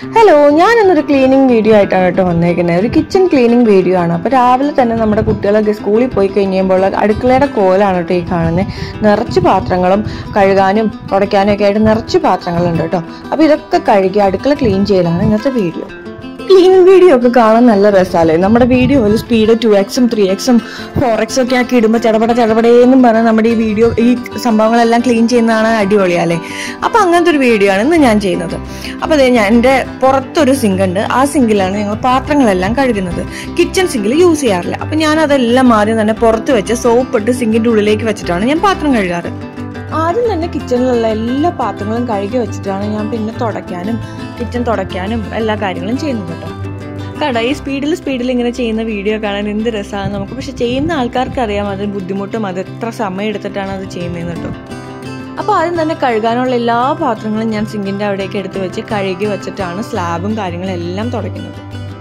hello ഞാൻ ഇന്നൊരു cleaning video ആയിട്ടാണ് കേട്ടോ വന്നേക്കുന്നത് ഒരു കിച്ചൺ ക്ലീനിങ് വീഡിയോ ആണ് അപ്പോൾ രാവിലെ തന്നെ നമ്മുടെ കുട്ടികളൊക്കെ സ്കൂളിൽ പോയി കഴിയുമ്പോൾ അടുക്കളയുടെ കോലാണ് കേട്ടോ ഈ കാണുന്നത് നിറച്ച് പാത്രങ്ങളും കഴുകാനും തുടയ്ക്കാനും ഒക്കെ ആയിട്ട് നിറച്ച് പാത്രങ്ങളുണ്ട് കേട്ടോ അപ്പോൾ ഇതൊക്കെ കഴുകി അടുക്കള ക്ലീൻ ചെയ്യലാണ് ഇന്നത്തെ വീഡിയോ ക്ലീനിങ് വീഡിയോ ഒക്കെ കാണാൻ നല്ല രസമല്ലേ നമ്മുടെ വീഡിയോയിൽ സ്പീഡ് ടു എക്സും ത്രീ എക്സും ഫോർ എക്സും ഒക്കെ ആക്കി ഇടുമ്പോൾ ചടപട ചടപടേന്നും പറഞ്ഞ് നമ്മുടെ ഈ വീഡിയോ ഈ സംഭവങ്ങളെല്ലാം ക്ലീൻ ചെയ്യുന്നതാണ് അടിപൊളിയല്ലേ അപ്പോൾ അങ്ങനത്തെ ഒരു വീഡിയോ ആണ് ഇന്ന് ഞാൻ ചെയ്യുന്നത് അപ്പോൾ അതെ ഞാൻ എൻ്റെ പുറത്തൊരു സിങ്ക് ഉണ്ട് ആ സിങ്കിലാണ് ഞങ്ങൾ പാത്രങ്ങളെല്ലാം കഴുകുന്നത് കിച്ചൺ സിങ്കിൽ യൂസ് ചെയ്യാറില്ല അപ്പോൾ ഞാൻ അതെല്ലാം മാറി തന്നെ പുറത്ത് വെച്ച് സോപ്പ് ഇട്ട് സിങ്കിൻ്റെ ഉള്ളിലേക്ക് വെച്ചിട്ടാണ് ഞാൻ പാത്രം കഴുകാറ് ആദ്യം തന്നെ കിച്ചണിലുള്ള എല്ലാ പാത്രങ്ങളും കഴുകി വെച്ചിട്ടാണ് ഞാൻ പിന്നെ തുടയ്ക്കാനും കിച്ചൺ തുടയ്ക്കാനും എല്ലാ കാര്യങ്ങളും ചെയ്യുന്നത് കേട്ടോ കട ഈ സ്പീഡിൽ സ്പീഡിൽ ഇങ്ങനെ ചെയ്യുന്ന വീഡിയോ കാണാൻ എന്ത് രസമാണ് നമുക്ക് പക്ഷെ ചെയ്യുന്ന ആൾക്കാർക്ക് അറിയാം അതിന് ബുദ്ധിമുട്ടും അത് എത്ര സമയം എടുത്തിട്ടാണ് അത് ചെയ്യുന്നതെന്ന് കേട്ടോ അപ്പോൾ ആദ്യം തന്നെ കഴുകാനുള്ള എല്ലാ പാത്രങ്ങളും ഞാൻ സിങ്കിൻ്റെ അവിടേക്ക് എടുത്ത് വെച്ച് കഴുകി വെച്ചിട്ടാണ് സ്ലാബും കാര്യങ്ങളും എല്ലാം തുടയ്ക്കുന്നത്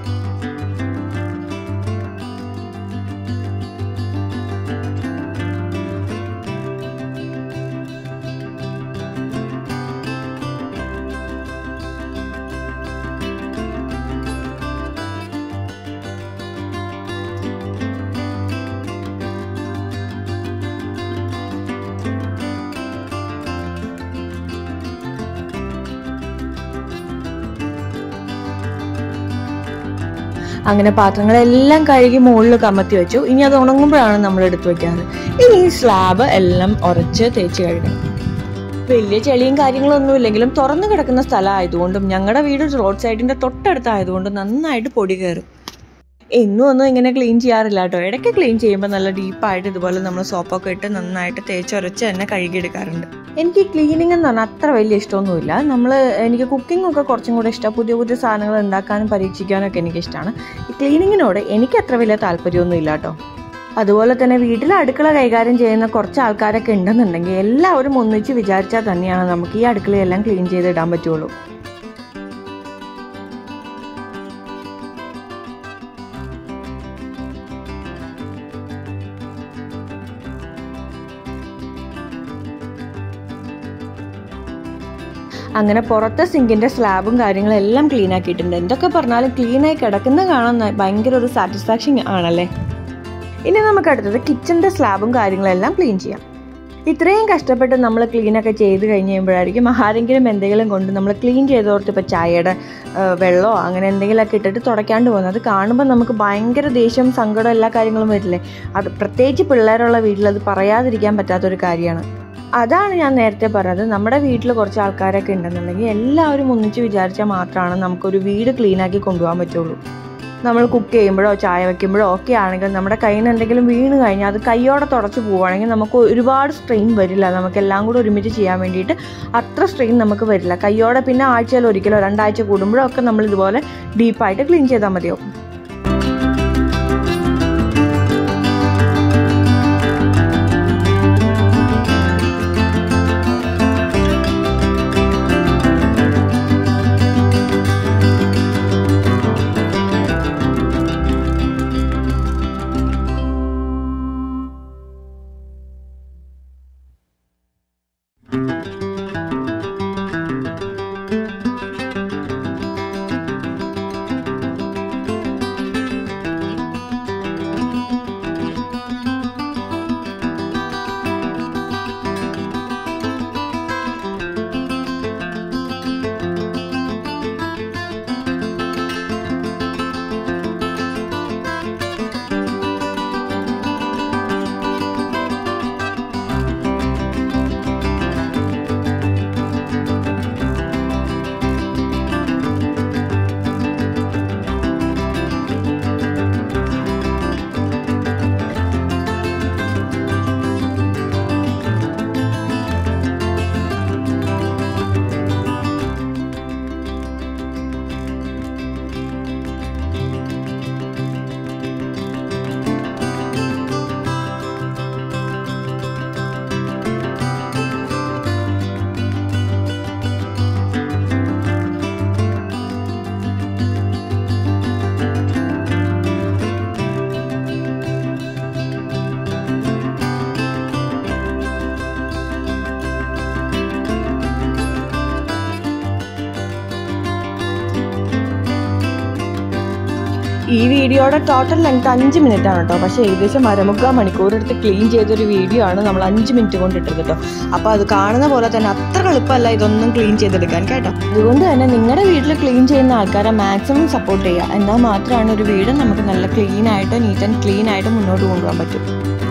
അങ്ങനെ പാത്രങ്ങളെല്ലാം കഴുകി മുകളിൽ കമത്തി വെച്ചു ഇനി അത് ഉണങ്ങുമ്പോഴാണ് നമ്മൾ എടുത്തു വെക്കാറ് ഇനി ഈ സ്ലാബ് എല്ലാം ഉരച്ച് തേച്ച് കഴുകണം വലിയ ചെളിയും കാര്യങ്ങളൊന്നും ഇല്ലെങ്കിലും തുറന്നു കിടക്കുന്ന സ്ഥലമായതുകൊണ്ടും ഞങ്ങളുടെ വീട് റോഡ് സൈഡിന്റെ തൊട്ടടുത്തായതുകൊണ്ടും നന്നായിട്ട് പൊടി കയറും എന്നും ഒന്നും ഇങ്ങനെ ക്ലീൻ ചെയ്യാറില്ല കേട്ടോ ഇടയ്ക്ക് ക്ലീൻ ചെയ്യുമ്പോൾ നല്ല ഡീപ്പായിട്ട് ഇതുപോലെ നമ്മൾ സോപ്പൊക്കെ ഇട്ട് നന്നായിട്ട് തേച്ചൊരച്ച് തന്നെ കഴുകിയെടുക്കാറുണ്ട് എനിക്ക് ക്ലീനിങ് എന്ന് പറഞ്ഞാൽ അത്ര വലിയ ഇഷ്ടമൊന്നുമില്ല നമ്മൾ എനിക്ക് കുക്കിംഗ് ഒക്കെ കുറച്ചും കൂടെ ഇഷ്ടം പുതിയ പുതിയ സാധനങ്ങൾ ഉണ്ടാക്കാനും പരീക്ഷിക്കാനും ഒക്കെ എനിക്ക് ഇഷ്ടമാണ് ഈ ക്ലീനിങ്ങിനോട് എനിക്ക് അത്ര വലിയ താല്പര്യമൊന്നും ഇല്ല കേട്ടോ അതുപോലെ തന്നെ വീട്ടിൽ അടുക്കള കൈകാര്യം ചെയ്യുന്ന കുറച്ച് ആൾക്കാരൊക്കെ ഉണ്ടെന്നുണ്ടെങ്കിൽ എല്ലാവരും ഒന്നിച്ച് വിചാരിച്ചാൽ തന്നെയാണ് നമുക്ക് ഈ അടുക്കളയെല്ലാം ക്ലീൻ ചെയ്തിടാൻ പറ്റുള്ളൂ അങ്ങനെ പുറത്തെ സിങ്കിന്റെ സ്ലാബും കാര്യങ്ങളും എല്ലാം ക്ലീൻ ആക്കിയിട്ടുണ്ട് എന്തൊക്കെ പറഞ്ഞാലും ക്ലീൻ ആയി കിടക്കുന്ന കാണാൻ ന- ഭയങ്കര ഒരു സാറ്റിസ്ഫാക്ഷൻ ആണല്ലേ ഇനി നമുക്ക് അടുത്തത് കിച്ചണിന്റെ സ്ലാബും കാര്യങ്ങളെല്ലാം ക്ലീൻ ചെയ്യാം ഇത്രയും കഷ്ടപ്പെട്ട് നമ്മൾ ക്ലീൻ ഒക്കെ ചെയ്ത് കഴിഞ്ഞ് കഴിയുമ്പോഴായിരിക്കും ആരെങ്കിലും എന്തെങ്കിലും കൊണ്ട് നമ്മൾ ക്ലീൻ ചെയ്തോർത്ത് ഇപ്പോൾ ചായയുടെ ആ, വെള്ളമോ അങ്ങനെ എന്തെങ്കിലുമൊക്കെ ഇട്ടിട്ട് തുടയ്ക്കാണ്ട് പോകുന്നത് അത് കാണുമ്പോൾ നമുക്ക് ഭയങ്കര ദേഷ്യം സങ്കടം എല്ലാ കാര്യങ്ങളും വരില്ലേ അത് പ്രത്യേകിച്ച് പിള്ളേരുള്ള വീട്ടിൽ അത് പറയാതിരിക്കാൻ പറ്റാത്തൊരു കാര്യമാണ് അതാണ് ഞാൻ നേരത്തെ പറഞ്ഞത് നമ്മുടെ വീട്ടിൽ കുറച്ച് ആൾക്കാരൊക്കെ ഉണ്ടെന്നുണ്ടെങ്കിൽ എല്ലാവരും ഒന്നിച്ച് വിചാരിച്ചാൽ മാത്രമാണ് നമുക്കൊരു വീട് ക്ലീനാക്കി കൊണ്ടുപോകാൻ പറ്റുള്ളൂ നമ്മൾ കുക്ക് ചെയ്യുമ്പോഴോ ചായ വെക്കുമ്പോഴോ ഒക്കെ ആണെങ്കിൽ നമ്മുടെ കയ്യിൽ നിന്ന് എന്തെങ്കിലും വീണ് കഴിഞ്ഞാൽ അത് കൈയോടെ തുടച്ച് പോവുകയാണെങ്കിൽ നമുക്ക് ഒരുപാട് സ്ട്രെയിൻ വരില്ല നമുക്ക് എല്ലാം കൂടെ ഒരുമിച്ച് ചെയ്യാൻ വേണ്ടിയിട്ട് അത്ര സ്ട്രെയിൻ നമുക്ക് വരില്ല കൈയോടെ പിന്നെ ആഴ്ചയിൽ ഒരിക്കലോ രണ്ടാഴ്ച കൂടുമ്പോഴോ ഒക്കെ നമ്മൾ ഇതുപോലെ ഡീപ്പായിട്ട് ക്ലീൻ ചെയ്താൽ മതിയാവും ഈ വീഡിയോയുടെ ടോട്ടൽ ലെങ്ത് അഞ്ച് മിനിറ്റ് ആണ് കേട്ടോ പക്ഷേ ഏകദേശം അരമുക്കാൽ മണിക്കൂർ എടുത്ത് ക്ലീൻ ചെയ്തൊരു വീഡിയോ ആണ് നമ്മൾ അഞ്ച് മിനിറ്റ് കൊണ്ട് ഇട്ടത് കേട്ടോ അപ്പോൾ അത് കാണുന്ന പോലെ തന്നെ അത്ര എളുപ്പമല്ല ഇതൊന്നും ക്ലീൻ ചെയ്തെടുക്കാൻ കേട്ടോ അതുകൊണ്ട് തന്നെ നിങ്ങളുടെ വീട്ടിൽ ക്ലീൻ ചെയ്യുന്ന ആൾക്കാരെ മാക്സിമം സപ്പോർട്ട് ചെയ്യുക എന്നാൽ മാത്രമാണ് ഒരു വീട് നമുക്ക് നല്ല ക്ലീൻ ആയിട്ട് നീറ്റ് ആൻഡ് ക്ലീൻ ആയിട്ട് മുന്നോട്ട് കൊണ്ടുപോകാൻ പറ്റും